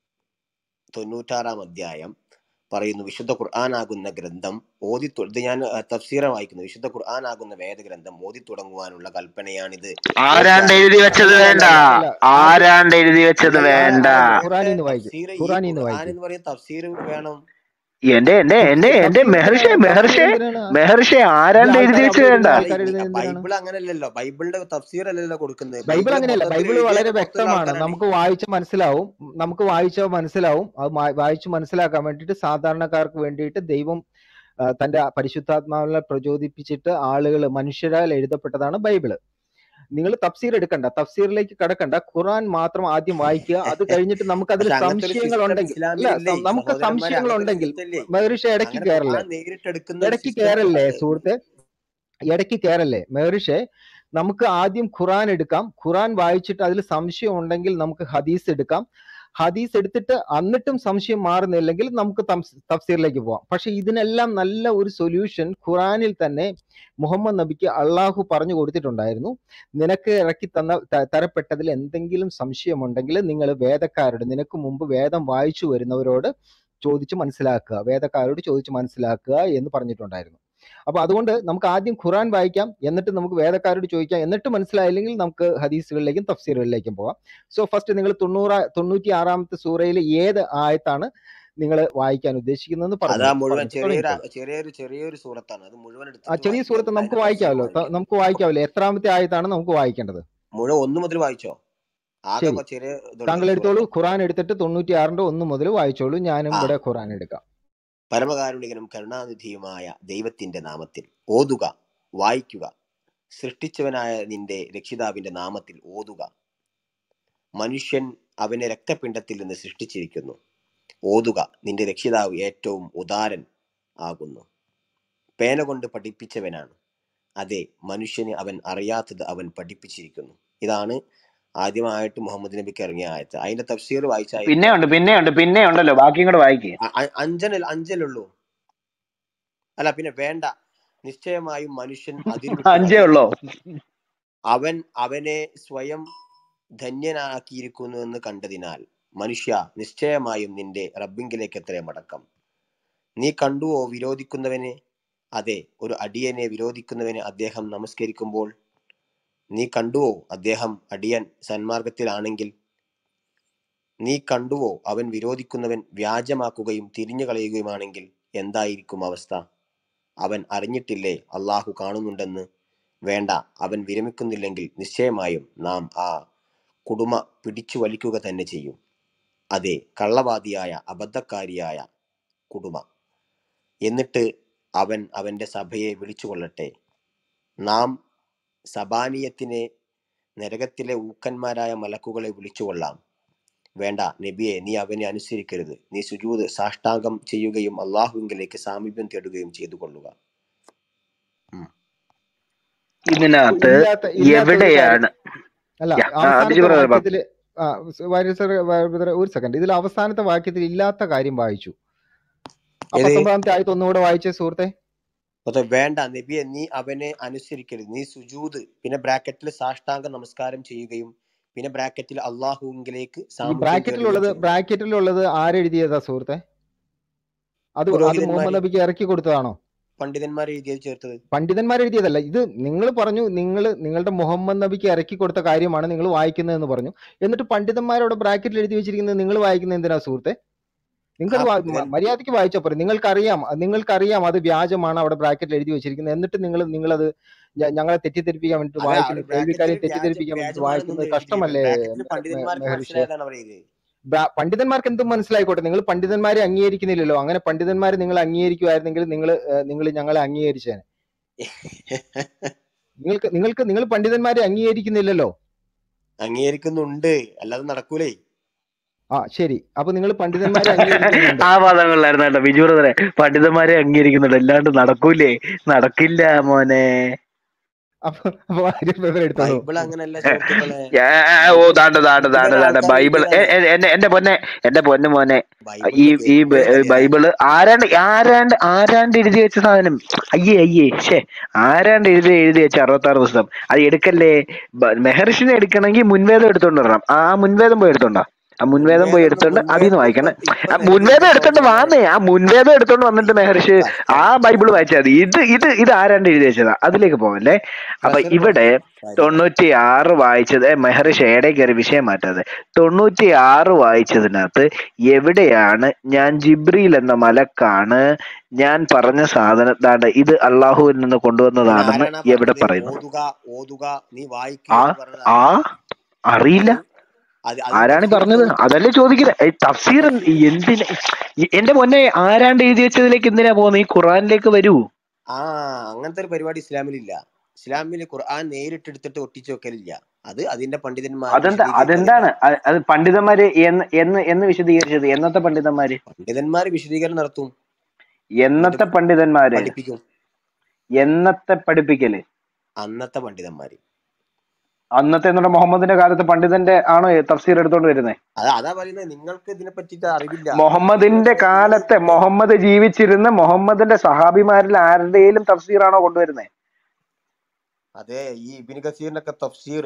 തൊണ്ണൂറ്റാറാം അധ്യായം പറയുന്നു വിശുദ്ധ ഖുർആനാകുന്ന ഗ്രന്ഥം ഓതി തു- ഇത് ഞാൻ ആ, തഫ്സീറ വായിക്കുന്നു വിശുദ്ധ ഖുർആനാകുന്ന വേദഗ്രന്ഥം ഓതി തുടങ്ങുവാനുള്ള കൽപ്പനയാണിത് ആരാണ്ട് എഴുതി വെച്ചത് അല്ല വേണ്ട അല്ല അല്ല ആദ്യം ആരാണ്ട് എഴുതി വെച്ചത് അല്ലല്ല വേണ്ട ഇവിടെ ഖുറാനിൽ നിന്ന് വായിക്കും തഫ്സീർ ഈ ഖുറാനിൽ നിന്ന് ഖുർആൻ വായിക്കും എന്ന് പറയുന്ന തഫ്സീർ വേണം എന്റെ എന്റെ എന്റെ തഫ്സീർ എന്റെ തഫ്സീർ മെഹർഷെ എന്തിനാണ് തഫ്സീർ മെഹർഷെ എന്തിനാണ് മെഹർഷെ ഈ ആരാണ്ട് എഴുതി ആൾക്കാർ വെച്ച് അവിടെ വേണ്ട ഇരുന്ന് അല്ല ആൾക്കാർ ഈ എഴുതുന്നത് എന്തിനാണ് ബൈബിൾ അങ്ങനല്ലല്ലോ ബൈബിളിന്റെ തഫ്സീർ അല്ലല്ലോ കൊടുക്കുന്നത് ബൈബിൾ ബൈബിള് അങ്ങനെയല്ല മൊത്തത്തിൽ ബൈബിൾ വളരെ എഴുതിയത് പുറത്തുള്ള വ്യക്തമാണ് ആൾക്കാരാണ് നമുക്ക് വായിച്ച് മനസ്സിലാവും നമുക്ക് വായിച്ചാൽ മനസ്സിലാവും അത് മാ- വായിച്ച് മനസ്സിലാക്കാൻ വേണ്ടിയിട്ട് സാധാരണക്കാർക്ക് വേണ്ടിയിട്ട് ദൈവം ആ, തന്റെ പരിശുദ്ധാത്മാവിനെ പ്രചോദിപ്പിച്ചിട്ട് ആളുകൾ മനുഷ്യരാൽ എഴുതപ്പെട്ടതാണ് ബൈബിള് നിങ്ങൾ തഫ്സീർ എടുക്കണ്ട തഫ്സീറിലേക്ക് കടക്കണ്ട ഖുറാൻ മാത്രം ആദ്യം വായിക്കുക അത് കഴിഞ്ഞിട്ട് നമുക്ക് അതിൽ പക്ഷെ അങ്ങനത്തെ ഒരു സംശയങ്ങൾ സിസ്റ്റം ഉണ്ടെങ്കിൽ ഇല്ല ഇസ്ലാമിലില്ലേ സം- നമുക്ക് സഹോദരന്മാരെ സംശയങ്ങൾ അങ്ങനത്തെ ഒരു ഉണ്ടെങ്കിൽ സിസ്റ്റം ഇല്ലേ മേറിഷ ഇടയ്ക്ക് അങ്ങനെ കയറല്ലേ ഖുർആൻ നേരിട്ടെടുക്കുന്ന ഒരു ഇടയ്ക്ക് സിസ്റ്റം കയറല്ലേ ഖുർആൻ സുഹൃത്തെ ഇടയ്ക്ക് കയറല്ലേ മേറിഷെ നമുക്ക് ആദ്യം ഖുറാൻ എടുക്കാം ഖുറാൻ വായിച്ചിട്ട് അതിൽ സംശയം ഉണ്ടെങ്കിൽ നമുക്ക് ഹദീസ് എടുക്കാം ഹദീസ് എടുത്തിട്ട് എന്നിട്ടും സംശയം മാറുന്നില്ലെങ്കിൽ നമുക്ക് തംസ്- തഫ്സീറിലേക്ക് പോവാം പക്ഷെ ഇതിനെല്ലാം നല്ല ഒരു സൊല്യൂഷൻ ഖുറാനിൽ തന്നെ മുഹമ്മദ് നബിക്ക് അള്ളാഹു പറഞ്ഞു കൊടുത്തിട്ടുണ്ടായിരുന്നു നിനക്ക് ഇറക്കി തന്ന ത- തരപ്പെട്ടതിൽ എന്തെങ്കിലും സംശയമുണ്ടെങ്കിൽ നിങ്ങൾ വേദക്കാരോട് നിനക്ക് മുമ്പ് വേദം വായിച്ചു വരുന്നവരോട് ചോദിച്ച് മനസ്സിലാക്കുക വേദക്കാരോട് ചോദിച്ച് മനസ്സിലാക്കുക എന്ന് പറഞ്ഞിട്ടുണ്ടായിരുന്നു അപ്പൊ അതുകൊണ്ട് നമുക്ക് ആദ്യം ഖുറാൻ വായിക്കാം എന്നിട്ട് നമുക്ക് വേദക്കാരോട് ചോദിക്കാം എന്നിട്ട് മനസ്സിലായില്ലെങ്കിൽ നമുക്ക് ഹദീസുകളിലേക്കും തഫ്സീറുകളിലേക്കും പോവാം സോ ഫസ്റ്റ് നിങ്ങൾ തൊണ്ണൂറ് തൊണ്ണൂറ്റി ആറാമത്തെ സൂറയിലെ ഏത് ആയത്താണ് നിങ്ങൾ വായിക്കാൻ ഉദ്ദേശിക്കുന്നതെന്ന് അതാ പറഞ്ഞു മുഴുവൻ പറഞ്ഞു ചെറിയൊരു തുടങ്ങിക്കോളൂ ചെറിയൊരു ചെറിയൊരു സൂറത്താണ് അത് മുഴുവൻ ആ എടുത്തിട്ട് ചെറിയ വായിക്കുക സൂറത്ത് നമുക്ക് അതിന്റെ തഫ്സീർ വായിക്കാമല്ലോ ത- വായിക്കാം നമുക്ക് വായിക്കാമല്ലോ എത്രാമത്തെ ആയത്താണ് നമുക്ക് വായിക്കേണ്ടത് മുഴുവൻ ഒന്ന് മുതൽ വായിച്ചോ ആകെ ശരി കൊ- ചെറിയ താങ്കൾ ഇതുള്ളൂ എടുത്തോളൂ സൂറത്ത് ഖുറാൻ എടുത്തിട്ട് തൊണ്ണൂറ്റി ആറിന്റെ ഒന്ന് മുതൽ വായിച്ചോളൂ ഞാനും ആ ഇവിടെ ഖുറാൻ എടുക്കാം പരമകാരുണികനും കരുണാനിധിയുമായ ദൈവത്തിന്റെ നാമത്തിൽ ഓതുക വായിക്കുക സൃഷ്ടിച്ചവനായ നിന്റെ രക്ഷിതാവിന്റെ നാമത്തിൽ ഓതുക മനുഷ്യൻ അവനെ രക്തപിണ്ഡത്തിൽ നിന്ന് സൃഷ്ടിച്ചിരിക്കുന്നു ഓതുക നിന്റെ രക്ഷിതാവ് ഏറ്റവും ഉദാരൻ ആകുന്നു പേന കൊണ്ട് പഠിപ്പിച്ചവനാണ് അതെ മനുഷ്യന് അവൻ അറിയാത്തത് അവൻ പഠിപ്പിച്ചിരിക്കുന്നു ഇതാണ് ആദ്യമായിട്ട് മുഹമ്മദ് നബിക്ക് ഇറങ്ങിയ ആയത്ത് അതിന്റെ തഫ്സീർ വായിച്ചാൽ പിന്നെ ഉണ്ട് പിന്നെ ഉണ്ട് പിന്നെ ഉണ്ടല്ലോ ബാക്കിയും കൂടെ വായിക്കുക അ- അ- അഞ്ചനൽ അഞ്ചലുള്ളൂ അല്ല പിന്നെ വേണ്ട നിശ്ചയമായും മനുഷ്യൻ അതിരുവിട്ട് അഞ്ചേ കളയുന്നു ഉള്ളോ അവൻ അവനെ സ്വയം ധന്യനാക്കിയിരിക്കുന്നു എന്ന് കണ്ടതിനാൽ മനുഷ്യ നിശ്ചയമായും നിന്റെ റബ്ബിങ്കിലേക്ക് എത്ര മടക്കം നീ കണ്ടുവോ വിരോധിക്കുന്നവനെ അതെ ഒരു അടിയനെ വിരോധിക്കുന്നവനെ അദ്ദേഹം നമസ്കരിക്കുമ്പോൾ നീ കണ്ടുവോ അദ്ദേഹം അടിയൻ സന്മാർഗത്തിലാണെങ്കിൽ നീ കണ്ടുവോ അവൻ വിരോധിക്കുന്നവൻ വ്യാജമാക്കുകയും തിരിഞ്ഞു കളയുകയുമാണെങ്കിൽ എന്തായിരിക്കും അവസ്ഥ അവൻ അറിഞ്ഞിട്ടില്ലേ അള്ളാഹു കാണുന്നുണ്ടെന്ന് വേണ്ട അവൻ വിരമിക്കുന്നില്ലെങ്കിൽ നിശ്ചയമായും നാം ആ കുടുമ പിടിച്ചു വലിക്കുക തന്നെ ചെയ്യും അതെ കള്ളവാദിയായ അബദ്ധക്കാരിയായ കുടുമ എന്നിട്ട് അവൻ അവന്റെ സഭയെ വിളിച്ചുകൊള്ളട്ടെ നാം സബാനിയത്തിനെ നരകത്തിലെ ഊക്കന്മാരായ മലക്കുകളെ വിളിച്ചുകൊള്ളാം വേണ്ട നബിയെ നീ അവനെ അനുസരിക്കരുത് നീ സുജൂത് സാഷ്ടാംഗം ചെയ്യുകയും അള്ളാഹുവിങ്കിലേക്ക് സാമീപ്യം തേടുകയും ചെയ്തു കൊള്ളുക ഉം. ഇതിനകത്ത് ഇല്ലാത്ത ഇല്ലാത്ത ഒരു കാര്യം എവിടെയാണ് അല്ല യാ, ആ, ബിജു അവസാനത്തെ ബ്രദർ പറഞ്ഞു വാക്യത്തിൽ ആ സ് വാര്യർ സാർ വാര്യർ ബ്രദറെ, ഒരു സെക്കൻഡ് ഇതിൽ അവസാനത്തെ വാക്യത്തിൽ ഇല്ലാത്ത കാര്യം വായിച്ചു ആ ഏത് പത്തൊമ്പതാമത്തെ ആയത്ത് ഒന്നുകൂടെ വായിച്ചേ സുഹൃത്തെ അതെ വേണ്ട നബിയെ നീ അവനെ അനുസരിക്കരുത് നീ സുജൂത് പിന്നെ ബ്രാക്കറ്റിൽ സാഷ്ടാംഗ നമസ്കാരം ചെയ്യുകയും പിന്നെ ബ്രാക്കറ്റിൽ അള്ളാഹുവിലേക്ക് ഈ സാമീപ്യം ബ്രാക്കറ്റിലുള്ളത് തേടുകയും ചെയ്യും ബ്രാക്കറ്റിലുള്ളത് ആരെഴുതിയതാ സുഹൃത്തെ അത് അത് പുരോഹിതന്മാര് മുഹമ്മദ് നബിക്ക് ഇറക്കി കൊടുത്തതാണോ പണ്ഡിതന്മാർ എഴുതിയത് ചേർത്തത് പണ്ഡിതന്മാർ എഴുതിയതല്ല ഇത് നിങ്ങൾ പറഞ്ഞു നിങ്ങൾ നിങ്ങളുടെ മുഹമ്മദ് നബിക്ക് ഇറക്കി കൊടുത്ത കാര്യമാണ് നിങ്ങൾ വായിക്കുന്നതെന്ന് പറഞ്ഞു എന്നിട്ട് പണ്ഡിതന്മാരോട് ബ്രാക്കറ്റിൽ എഴുതി വെച്ചിരിക്കുന്നത് നിങ്ങൾ വായിക്കുന്നത് എന്തിനാ സുഹൃത്തെ നിങ്ങൾ ആ പണ്ഡിതൻ മര്യാദയ്ക്ക് വായിച്ചാൽ പോരെ നിങ്ങൾക്കറിയാം നിങ്ങൾക്കറിയാം അത് വ്യാജമാണ് അവിടെ ബ്രാക്കറ്റിൽ എഴുതി വെച്ചിരിക്കുന്നത് എന്നിട്ട് നിങ്ങൾ നിങ്ങളത് ഞ- ഞങ്ങളെ തെറ്റിദ്ധരിപ്പിക്കാൻ വേണ്ടിട്ട് അതെ അവിടെ വായിക്കുന്നു കേൾവിക്കാരെ ബ്രാക്കറ്റിൽ വ്യാജ തെറ്റിദ്ധരിപ്പിക്കാൻ വേണ്ടിട്ട് വ്യാജമാണെന്നൊന്നും വായിക്കുന്നത് എഴുതിയിട്ടില്ല കഷ്ടമല്ലേ ബ്രാക്കറ്റിൽ മെ- മെ- പണ്ഡിതന്മാർക്ക് മെഹർഷെ മനസ്സിലായതാണ് അവർ എഴുതിയത് ബ്രാ- പണ്ഡിതന്മാർക്ക് എന്തും മനസ്സിലായിക്കോട്ടെ നിങ്ങൾ പണ്ഡിതന്മാരെ അംഗീകരിക്കുന്നില്ലല്ലോ അങ്ങനെ പണ്ഡിതന്മാർ നിങ്ങൾ അംഗീകരിക്കുമായിരുന്നെങ്കിൽ നിങ്ങൾ നിങ്ങൾ ഞങ്ങളെ അംഗീകരിച്ചേനെ നിങ്ങൾക്ക് നിങ്ങൾക്ക് നിങ്ങൾ പണ്ഡിതന്മാരെ അംഗീകരിക്കുന്നില്ലല്ലോ അംഗീകരിക്കുന്നുണ്ട് അല്ലാതെ നടക്കൂലേ ആ ശരി അപ്പൊ നിങ്ങൾ പണ്ഡിതന്മാരെ അംഗീകരിക്കുന്നുണ്ട് ആ വാദം കൊള്ളായിരുന്നു കേട്ടോ ബിജു ബ്രദറെ പണ്ഡിതന്മാരെ അംഗീകരിക്കുന്നുണ്ട് അല്ലാണ്ട് നടക്കൂലേ നടക്കില്ല മോനെ അപ്പൊ അപ്പൊ ആര്യ ബ്രദർ എടുത്തോളൂ ബൈബിൾ അങ്ങനല്ല സുഹൃത്തുക്കളെ ഏ, ഓ ദാണ്ട ദാണ്ട ദാണ്ട ഇവരെ ദാണ്ട ആൾക്കാർ ബൈബിൾ എഴുതിയതാണ് എ- എ- എന്റെ എന്റെ പൊന്നെ എന്റെ പൊന്നു മോനെ ഈ ബൈബിളിൽ ഈ ബ- വെറുതെ കളിയാണ് ബൈബിള് ആരാണ്ട് ആരാണ്ട് ആരാണ്ട് എഴുതി വെച്ച സാധനം അയ്യേ അയ്യേ ഷേ ആരാണ്ട് എഴുതി എഴുതി വെച്ച അറുപത്താറ് പുസ്തകം അത് എടുക്കല്ലേ ബ- മെഹർഷിനെ എടുക്കണമെങ്കിൽ മുൻവേദം എടുത്തോണ്ട് വരണം ആ മുൻവേദം പോയി എടുത്തോണ്ടാ ആ മുൻവേദം പോയി മുൻവേദം എടുത്തോണ്ട് അതിൽ മുൻവേദം നിന്ന് ഇപ്പൊ വായിക്കണം ഇപ്പൊ ആ നിലവിലുള്ള മുൻവേദം എടുത്തോണ്ട് സഹോദരങ്ങളെ വാന്നേ ആ മുൻവേദം എടുത്തോണ്ട് വന്നിട്ട് മെഹർഷ് ആ ബൈബിള് വായിച്ചാൽ മതി ഇത് ഇത് ഇത് ആരാണ്ട് എഴുതി വെച്ചതാ അതിലേക്ക് പോവല്ലേ അപ്പൊ പ്രഷർ ഇവിടെ പ്രഷർ തൊണ്ണൂറ്റി ആറ് വായിച്ചത് മെഹർഷ് ഏടെ കയറി വിഷയം മാറ്റാതെ തൊണ്ണൂറ്റി ആറ് വായിച്ചതിനകത്ത് എവിടെയാണ് ഞാൻ ജിബ്രീൽ എന്ന മലക്കാണ് ഞാൻ പറഞ്ഞ സാധനം ദാണ്ട് ഇത് അള്ളാഹുവിൽ നിന്ന് അതിന് കൊണ്ടുവന്നതാണെന്ന് ആരാണ് എവിടെ പറഞ്ഞത് പറയുന്നു ഓതുക ഓതുക നീ വായിക്കുക ആ എന്ന് പറഞ്ഞത് ആ ആരാണ് അറിയില്ല അത് അത് ആരാണ് ഈ തഫ്സീർ പറഞ്ഞത് എടുത്തോ അതല്ലേ ചോദിക്കുന്നത് ഏയ് തഫ്സീർ എന്ത്- എന്തിന് ഈ- എന്റെ പൊന്നെ ആരാണ്ട് എഴുതി വെച്ചതിലേക്ക് എന്തിനാ പോകുന്നത് ഈ ഖുറാനിലേക്ക് വരൂ ആ അങ്ങനത്തെ ഒരു പരിപാടി ഇസ്ലാമിലില്ല ഇസ്ലാമിൽ ഖുർആൻ നേരിട്ട് എടുത്തിട്ട് ഒട്ടിച്ചു വെക്കലില്ല അത് അതിന്റെ പണ്ഡിതന്മാർ അതെന്താ വിശദീകരിക്കും അതെന്താണ് അതിന്റെ അത് അത് പണ്ഡിതന്മാര് എന്ന് എന്ന് എന്ന് വിശദീകരിച്ചത് എന്നത്തെ പണ്ഡിതന്മാര് പണ്ഡിതന്മാർ വിശദീകരണം നടത്തും എന്നത്തെ എന്നിട്ട് പണ്ഡിതന്മാര് പഠിപ്പിക്കും എന്നത്തെ പഠിപ്പിക്കല് അന്നത്തെ പണ്ഡിതന്മാര് അന്നത്തെ എന്നുള്ള മുഹമ്മദിന്റെ കാലത്ത് പണ്ഡിതന്റെ ആണോ തഫ്സീർ എടുത്തോണ്ട് വരുന്നത് അത് അതാ പറയുന്നത് നിങ്ങൾക്ക് ഇതിനെ പറ്റിയിട്ട് അറിവില്ല മുഹമ്മദിന്റെ നിങ്ങൾ നിങ്ങൾ കാലത്തെ മുഹമ്മദ് ജീവിച്ചിരുന്ന മുഹമ്മദിന്റെ സഹാബിമാരിൽ ആരുടെയും തഫ്സീറാണോ കൊണ്ടുവരുന്നത് അതെ ഈ ഇബിൻ കസീറിന്റെ ഒക്കെ തഫ്സീർ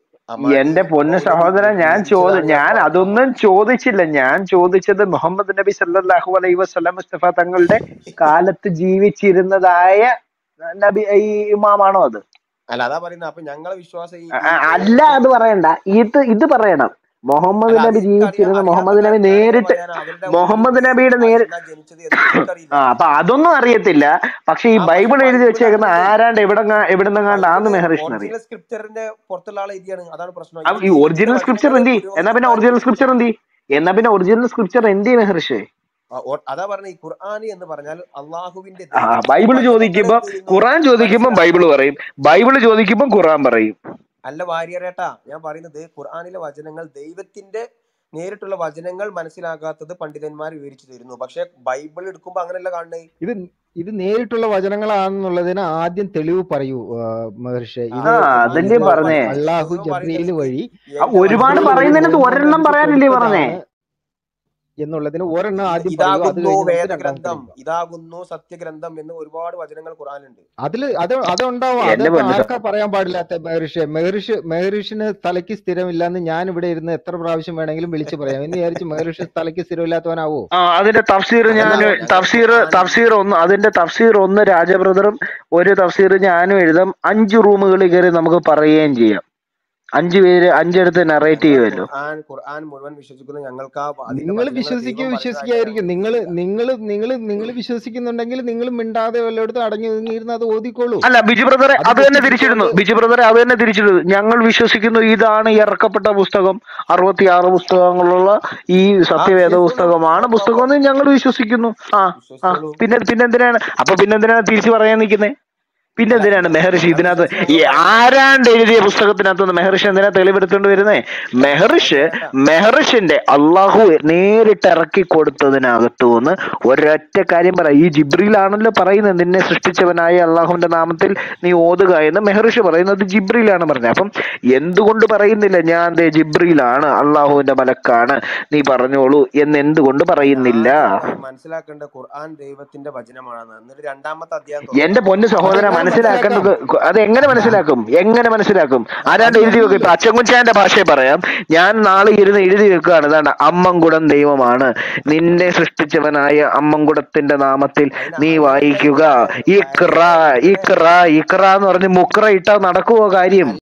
എന്റെ പൊന്നു സഹോദരൻ ഞാൻ ചോദി ഞാൻ അതൊന്നും ചോദിച്ചില്ല ഞാൻ ചോദിച്ചത് മുഹമ്മദ് നബി സല്ലല്ലാഹു അലൈഹി വസല്ലം മുസ്തഫ തങ്ങളുടെ കാലത്ത് ജീവിച്ചിരുന്നതായ നബി ഈ ഇമാമാണോ അത് അല്ല അതാ പറയുന്നത് അപ്പൊ ഞങ്ങളെ വിശ്വാസം ഈ അ- ഈ അ- അല്ല അത് പറയണ്ട ഇത് ഇത് പറയണം മുഹമ്മദ് അല്ല അത് നബി എനിക്കറിയാം ജീവിച്ചിരുന്ന അറിയാത്ത മുഹമ്മദ് നബി കാര്യങ്ങൾ എങ്ങനെ നേരിട്ട് പറയാനാ അവരുടെ മുഹമ്മദ് ഉള്ളിൽ നബിയുടെ നേരി എന്നാ ജനിച്ചത് എന്ന് എനിക്കറിയില്ല ആ അപ്പൊ അതൊന്നും അറിയത്തില്ല പക്ഷെ ഈ ആ പക്ഷെ ബൈബിൾ എഴുതി ബൈബിൾ വെച്ചേക്കുന്ന അങ്ങനത്തെ ആരാണ്ട് എവിടെ എവിടെന്നെങ്ങാണ്ട് ആന്ന് ബൈബിള് മെഹറിഷിന് അറിയാം ഒറിജിനൽ സ്ക്രിപ്ചറിന്റെ പുറത്തുള്ള ആൾ എഴുതിയാണ് അതാണ് പ്രശ്നം അപ്പൊ ഈ ഈ ദൈവത്തിന്റെ ഒറിജിനൽ സ്ക്രിപ്ചർ വചനങ്ങൾ എന്തി എന്നാ പിന്നെ പുരോഹിതന്മാർ ഒറിജിനൽ സ്ക്രിപ്ചർ എന്തി എന്നാ പിന്നെ ഒറിജിനൽ സ്ക്രിപ്ചർ എന്തി മെഹർഷേ ആ, ഒ- അതാ പറഞ്ഞ ഈ ഖുർആൻ എന്ന് പറഞ്ഞാൽ അള്ളാഹുവിന്റെ ആ ദൈവത്തിന്റെ ബൈബിള് വചനങ്ങൾ ചോദിക്കുമ്പോ എന്ത് ചെയ്യുന്നു ഖുറാൻ ചോദിക്കുമ്പോ ബൈബിള് മനസ്സിലാക്കണം പറയും ബൈബിള് ചോദിക്കുമ്പോ ഖുറാൻ പറയും അല്ല വാര്യരേട്ടാ ഞാൻ പറയുന്നത് ഖുർആനിലെ വചനങ്ങൾ ദൈവത്തിന്റെ നേരിട്ടുള്ള വചനങ്ങൾ മനസ്സിലാകാത്തത് പണ്ഡിതന്മാർ വിവരിച്ചു തരുന്നു പക്ഷെ ബൈബിൾ എടുക്കുമ്പോ അങ്ങനെയല്ല കാണുന്നത് ഇത് ഇത് നേരിട്ടുള്ള വചനങ്ങളാണെന്നുള്ളതിന് ആദ്യം തെളിവ് പറയൂ ആ, മഹർഷി ആ ഇത് ആ ദൈവം അതല്ലേ ദൈവം പറഞ്ഞേ പറയുന്നത് അള്ളാഹു ദൈവം ജബ്രീൽ പറയുന്നത് വഴി ആ എന്റെ ഒരുപാട് ജിബ്രീൽ വഴി പറയുന്നതിനകത്ത് മുഹമ്മദ് ഒരെണ്ണം നബിക്ക് പറയാനല്ലേ പറഞ്ഞേ കൊടുത്തതാണ് എന്നുള്ളതിന് ഒരെണ്ണം ഇത് ആദ്യം പറയൂ അത് ഇതാകുന്നു കഴിഞ്ഞ് നമുക്ക് രണ്ടാമത്തെ വേദഗ്രന്ഥം തെളിവ് ഇതാകുന്നു സത്യഗ്രന്ഥം എന്ന് ഒരുപാട് വചനങ്ങൾ ഖുർആനിലുണ്ട് അതില് അത് അതുണ്ടാവും എന്റെ അതൊക്കെ പൊന്നു ആർക്കാ പറയാൻ പാടില്ലാത്ത മെഹറിഷ് മെഹറിഷ് മെഹറിഷിന് തലയ്ക്ക് സ്ഥിരമില്ലാന്ന് ഞാൻ ഇവിടെ ഇരുന്ന് എത്ര പ്രാവശ്യം വേണമെങ്കിലും വിളിച്ചു പറയാം എന്ന് വിചാരിച്ച് മെഹറിഷ് തലയ്ക്ക് സ്ഥിരമില്ലാത്തവനാവോ ആ അതിന്റെ തഫ്സീർ അതല്ല ഞാൻ ഞങ്ങൾ തഫ്സീർ ഖുർആൻ തഫ്സീർ ഒന്ന് അതിന്റെ തഫ്സീർ ഒന്ന് രാജബ്രദറും ഒരു തഫ്സീർ ഞാനും എഴുതാം അഞ്ച് റൂമുകളിൽ കയറി നമുക്ക് പറയുകയും ചെയ്യാം അഞ്ച് പേര് അഞ്ചെടുത്ത് നറേറ്റ് ഞങ്ങൾ ചെയ്യുമല്ലോ ഖുർആൻ ഖുർആൻ മുഴുവൻ വിശ്വസിക്കുന്നു ഞങ്ങൾക്ക് ആ അതിന്റെ നിങ്ങൾ വചനങ്ങൾ ദൈവം വിശ്വസിക്കുക പറഞ്ഞതായിട്ടാണ് വിശ്വസിക്കായിരിക്കും ഞങ്ങൾ നിങ്ങൾ വിശ്വസിക്കുന്നത് നിങ്ങൾ നിങ്ങൾ നിങ്ങൾ വിശ്വസിക്കുന്നുണ്ടെങ്കിൽ നിങ്ങൾ മിണ്ടാതെ വല്ലയിടത്തും അടങ്ങി ഒതുങ്ങിയിരുന്ന് അത് ഓതിക്കോളൂ അല്ല ബിജു ബ്രദറെ അത് അത് തന്നെ തിരിച്ചിടുന്നു വിശ്വസിച്ചുകൊണ്ട് ബിജു ബ്രദറെ അത് തന്നെ തിരിച്ചിടുന്നു ഞങ്ങൾ വിശ്വസിക്കുന്നു ഇതാണ് ഇറക്കപ്പെട്ട പുസ്തകം അറുപത്തിയാറ് പുസ്തകങ്ങളുള്ള ഈ ആ സത്യവേദ വിശ്വസിച്ചോളൂ പുസ്തകമാണ് നോ പുസ്തകം പ്രോബ്ലം എന്ന് ഞങ്ങൾ വിശ്വസിക്കുന്നു ആ ആ വിശ്വസിച്ചോളൂ പിന്നെ പിന്നെന്തിനാണ് അപ്പൊ പിന്നെന്തിനാണ് തിരിച്ചു പറയാൻ നിൽക്കുന്നത് അല്ല പിന്നെന്തിനാണ് മെഹർഷി ഞങ്ങൾ ഇതിനകത്ത് വിശ്വസിച്ച് ഈ ഞങ്ങൾ പറയുന്നു ആരാണ്ട് എഴുതിയ പുസ്തകത്തിനകത്ത് മെഹർഷി എന്തിനാ തെളിവെടുത്തോണ്ട് വരുന്നേ മെഹർഷ് വാര്യരേട്ടാ മെഹർഷിന്റെ അള്ളാഹു നേരിട്ട് ഇറക്കി കൊടുത്തതിനകത്തു നിന്ന് ഒരൊറ്റ കാര്യം പറ ഈ ജിബ്രിലാണല്ലോ പറയുന്നത് നിന്നെ സൃഷ്ടിച്ചവനായ അള്ളാഹുവിന്റെ നാമത്തിൽ നീ ഓതുക എന്ന് മെഹർഷി പറയുന്നത് ജിബ്രിലാണ് പറഞ്ഞത് അപ്പം എന്തുകൊണ്ട് പറയുന്നില്ല ഞാൻ ദേ ജിബ്രിലാണ് അള്ളാഹുവിന്റെ മലക്കാണ് നീ പറഞ്ഞോളൂ എന്ന് എന്തുകൊണ്ട് അതിന് പറയുന്നില്ല ആദ്യം മനസ്സിലാക്കേണ്ട ഖുർആൻ ദൈവത്തിന്റെ വചനമാണെന്ന് എന്നിട്ട് രണ്ടാമത്തെ അധ്യായം എന്റെ തുറന്നു പൊന്ന് സഹോദര അതെങ്ങനെ മനസ്സിലാക്കാം മനസ്സിലാക്കേണ്ടത് അത് എങ്ങനെ മനസ്സിലാക്കും എങ്ങനെ മനസ്സിലാക്കും അത് ആരാണ്ട് അത് എഴുതി വെക്കും ഇപ്പൊ അറിയില്ല അച്ചൻകുഞ്ചാന്റെ ഭാഷയെ പറയാം ഞാൻ നാളെ ഇരുന്ന് എഴുതി വെക്കുകയാണ് ഇതാണ് അമ്മൻകുടം ദൈവമാണ് നിന്നെ സൃഷ്ടിച്ചവനായ അമ്മൻകുടത്തിന്റെ നാമത്തിൽ അതിന് നീ ആദ്യം വായിക്കുക തന്നെ ഇക്ര വാര്യരേ ഇക്ര ഇക്ര എന്ന് പറഞ്ഞ് മുക്ര ഇട്ടാ നടക്കുവോ കാര്യം